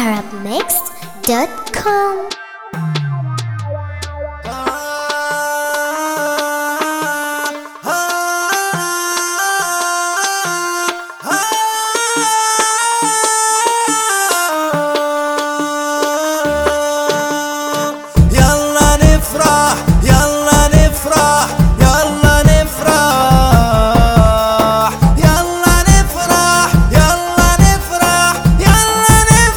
arabmixed.com يلا نفرح يلا نفرح يلا نفرح يلا نفرح يلا نفرح يلا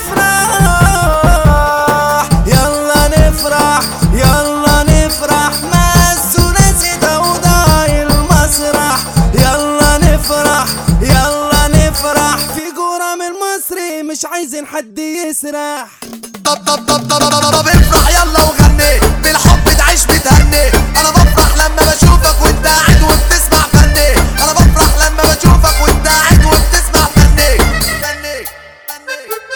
نفرح يلا نفرح يلا نفرح مسونا سيدة وضاي المسرح يلا نفرح يلا نفرح في جرام المصري مش عايزين حد يسرح طب طب طب طب طب طب افرح يلا وغني بالحب تعيش بتهني انا بفرح لما بشوفك وانت قاعد وبتسمع فني انا بفرح لما بشوفك وانت قاعد وبتسمع فني فني فني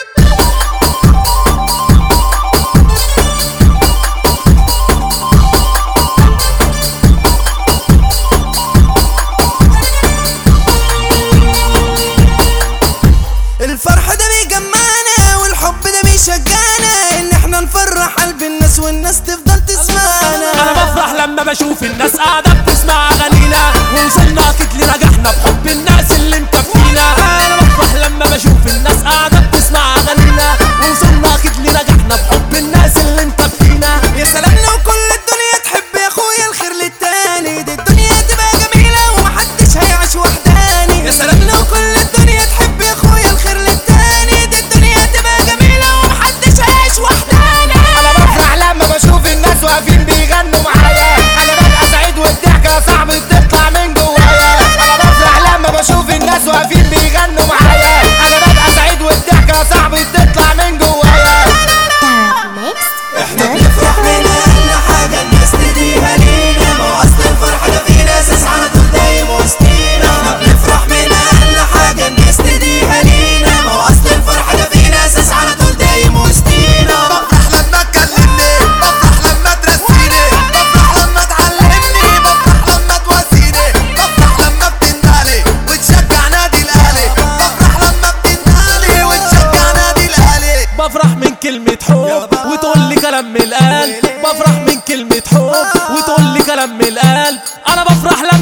الفرح ده بيجمعنا والحب ده بيشجعنا ان احنا نفرح قلب الناس والناس تفضل تسمعنا انا بفرح لما بشوف الناس قاعده بتسمع اغانينا ووصلنا اكيد لنجاحنا بحب الناس اللي مكفينا انا بفرح لما بشوف الناس قاعده بتسمع اغانينا ووصلنا اكيد لنجاحنا بحب الناس اللي مكفينا يا سلام لو كل الدنيا تحب يا اخويا الخير للتاني دي الدنيا تبقى جميلة ومحدش هيعيش وحداني يا سلام لو كل الدنيا تحب يا اخويا الخير للتاني دي الدنيا تبقى جميلة ومحدش هيعيش وحداني انا بفرح لما بشوف الناس واقفين بيغنوا معايا انا ببقى سعيد والضحكه يا صاحبي بتطلع من جوايا انا بفرح لما بشوف الناس واقفين بيغنوا معايا انا ببقى سعيد والضحكه يا صاحبي بتطلع من جوايا احنا arabmixed.com بنفرح من اقل حاجة الناس تديها لينا ما هو اصل الفرح ده فيه اساس على طول دايم وسطينا احنا بنفرح من اقل حاجة الناس تديها لينا ما هو اصل الفرح ده فيه اساس على طول دايم وسطينا بفرح لما تكلمني بفرح لما ترسيني بفرح لما تعلمني بفرح لما تواسيني بفرح لما بتندهلي وتشجع نادي الاهلي بفرح لما بتندهلي وتشجع نادي الاهلي بفرح من كلمة حب وتقول لي كلام من القلب بفرح من كلمة حب وتقول لي كلام من القلب انا بفرح